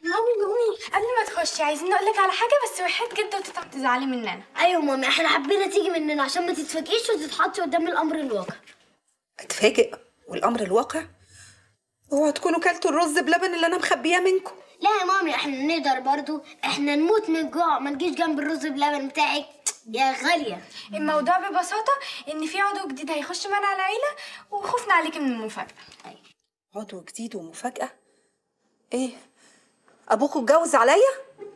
مامي مامي قبل ما تخشي عايزين نقول لك على حاجه بس وحياة جد وتتعب تزعلي مننا ايوه مامي احنا حبينا تيجي مننا عشان ما تتفاجئيش وتتحطي قدام الامر الواقع اتفاجئ والامر الواقع اوعوا تكونوا كلتوا الرز بلبن اللي انا مخبياه منكم لا يا مامي احنا نقدر برضو احنا نموت من الجوع ما نجيش جنب الرز بلبن بتاعك يا غاليه الموضوع ببساطه ان في عضو جديد هيخش معانا العيله وخوفنا عليكي من المفاجاه عضو جديد ومفاجأة ايه ابوكوا اتجوز عليا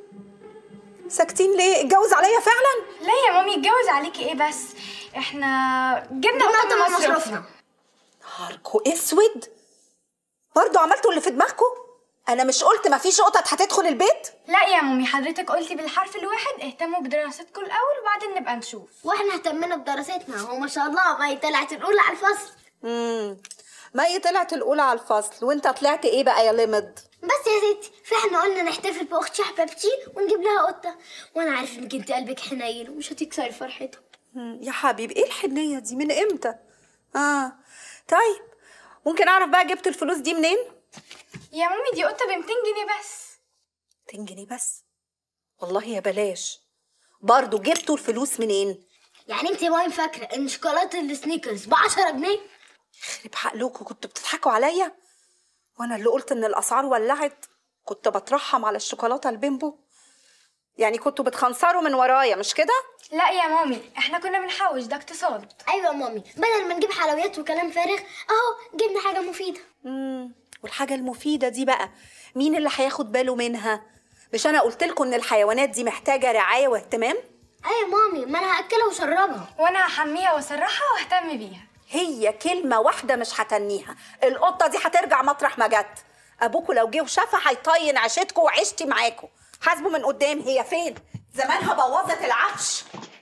ساكتين ليه اتجوز عليا فعلا لا يا مامي اتجوز عليكي ايه بس احنا جبنا جبنا قطه قطة من من مصروفنا مصروفنا. نهاركوا اسود برضو عملتوا اللي في دماغكم انا مش قلت مفيش قطط هتدخل البيت لا يا مامي حضرتك قلتي بالحرف الواحد اهتموا بدراستكم الاول وبعدين نبقى نشوف واحنا اهتمينا بدراستنا هو ما شاء الله ما طلعت الاولى على الفصل امم مي طلعت الاولى على الفصل وانت طلعت ايه بقى يا لمد بس يا ستي فاحنا قلنا نحتفل باخت حبيبتي ونجيب لها قطه وانا عارف انك انت قلبك حنين ومش هتكسري فرحتها مم، يا حبيبي ايه الحنيه دي من امتى اه طيب ممكن اعرف بقى جبت الفلوس دي منين يا مامي دي قطه ب 200 جنيه بس 200 جنيه بس والله يا بلاش برضو جبتوا الفلوس منين يعني انت باين فاكره ان شوكولاته السنيكرز ب 10 جنيه يخرب عقلكم كنتوا بتضحكوا عليا وانا اللي قلت ان الاسعار ولعت كنت بترحم على الشوكولاته البيمبو يعني كنتوا بتخنصروا من ورايا مش كده لا يا مامي احنا كنا بنحوش ده اقتصاد ايوه يا مامي بدل ما نجيب حلويات وكلام فارغ اهو جبنا حاجه مفيده امم والحاجه المفيده دي بقى مين اللي هياخد باله منها مش انا قلت لكم ان الحيوانات دي محتاجه رعايه واهتمام ايوه يا مامي ما انا هاكلها واشربها وانا هحميها واسرحها واهتم بيها هي كلمه واحده مش هتنيها القطه دي هترجع مطرح ما جت ابوكوا لو جه وشافها هيطين عيشتكوا وعيشتي معاكوا حاسبوا من قدام هي فين زمانها بوظت العفش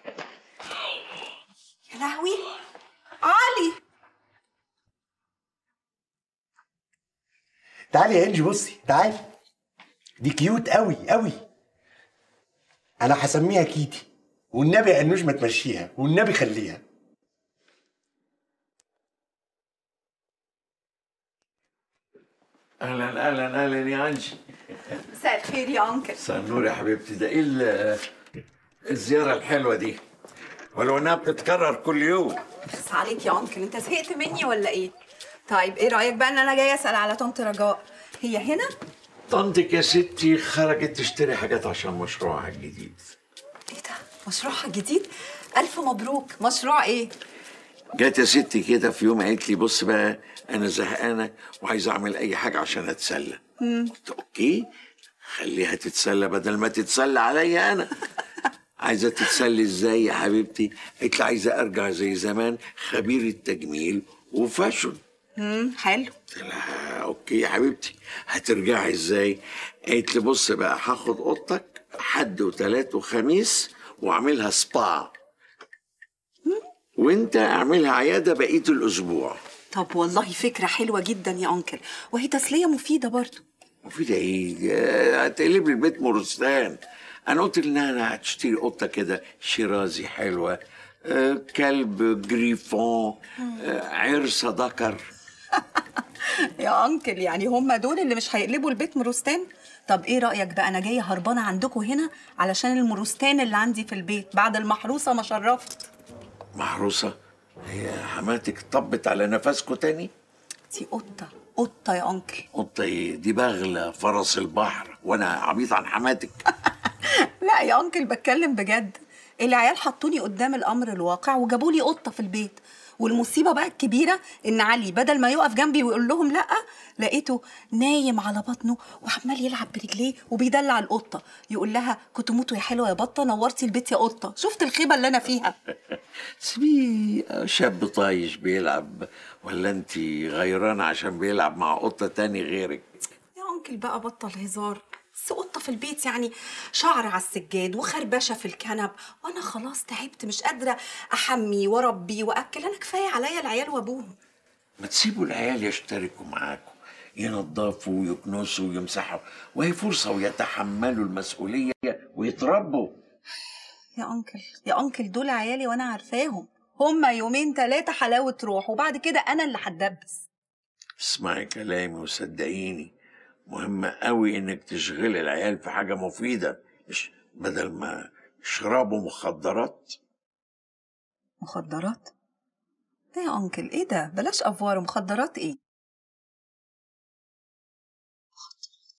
يا لهوي علي تعالي يا انجي بصي تعالي دي كيوت قوي قوي انا هسميها كيتي والنبي يا انوش ما تمشيها والنبي خليها اهلا اهلا اهلا يا انجي مساء الخير يا انكل مساء النور يا حبيبتي ده ايه ال- الزياره الحلوه دي ولو انها بتتكرر كل يوم بس عليك يا انكل انت زهقت مني ولا ايه طيب ايه رايك بقى ان انا جايه اسال على طنط رجاء هي هنا طنطك يا ستي خرجت تشتري حاجات عشان مشروعها الجديد ايه ده مشروعها جديد الف مبروك مشروع ايه جت يا ستي كده في يوم قالت لي بص بقى انا زهقانه وعايزه اعمل اي حاجه عشان اتسلى قلت اوكي خليها تتسلى بدل ما تتسلى عليا انا عايزه تتسلي ازاي يا حبيبتي قالت لي عايزه ارجع زي زمان خبير التجميل وفاشن امم حلو قلت لها اوكي يا حبيبتي هترجعي ازاي قالت لي بص بقى هاخد اوضتك حد وتلات وخميس واعملها سبا وانت اعملها عياده بقيه الاسبوع طب والله فكره حلوه جدا يا انكل وهي تسليه مفيده برضو مفيدة ايه آه، هتقلب لي البيت مرستان انا قلت انها انا هتشتري قطه كده شيرازي حلوه آه، كلب جريفون آه، عرسه ذكر يا انكل يعني هم دول اللي مش هيقلبوا البيت مروستان طب ايه رايك بقى انا جايه هربانه عندكم هنا علشان المروستان اللي عندي في البيت بعد المحروسه ما شرفت محروسه هي حماتك طبت على نفسكوا تاني دي قطه قطه يا انكل قطه ايه دي بغله فرس البحر وانا عبيط عن حماتك لا يا انكل بتكلم بجد العيال حطوني قدام الامر الواقع وجابوا لي قطه في البيت والمصيبه بقى الكبيره ان علي بدل ما يقف جنبي ويقول لهم لا لقيته نايم على بطنه وعمال يلعب برجليه وبيدلع القطه يقول لها كنت موتوا يا حلوه يا بطه نورتي البيت يا قطه شفت الخيبه اللي انا فيها سيبيه شاب طايش بيلعب ولا انت غيرانه عشان بيلعب مع قطه تاني غيرك يا انكل بقى بطل هزار بس قطه في البيت يعني شعر على السجاد وخربشه في الكنب وانا خلاص تعبت مش قادره احمي واربي واكل انا كفايه عليا العيال وابوهم ما تسيبوا العيال يشتركوا معاكم ينظفوا ويكنسوا ويمسحوا وهي فرصة ويتحملوا المسؤولية ويتربوا يا انكل يا انكل دول عيالي وانا عارفاهم هما يومين ثلاثه حلاوه روح وبعد كده انا اللي هتدبس اسمعي كلامي وصدقيني مهم قوي انك تشغلي العيال في حاجه مفيده مش بدل ما يشربوا مخدرات مخدرات ايه يا انكل ايه ده بلاش افوار مخدرات ايه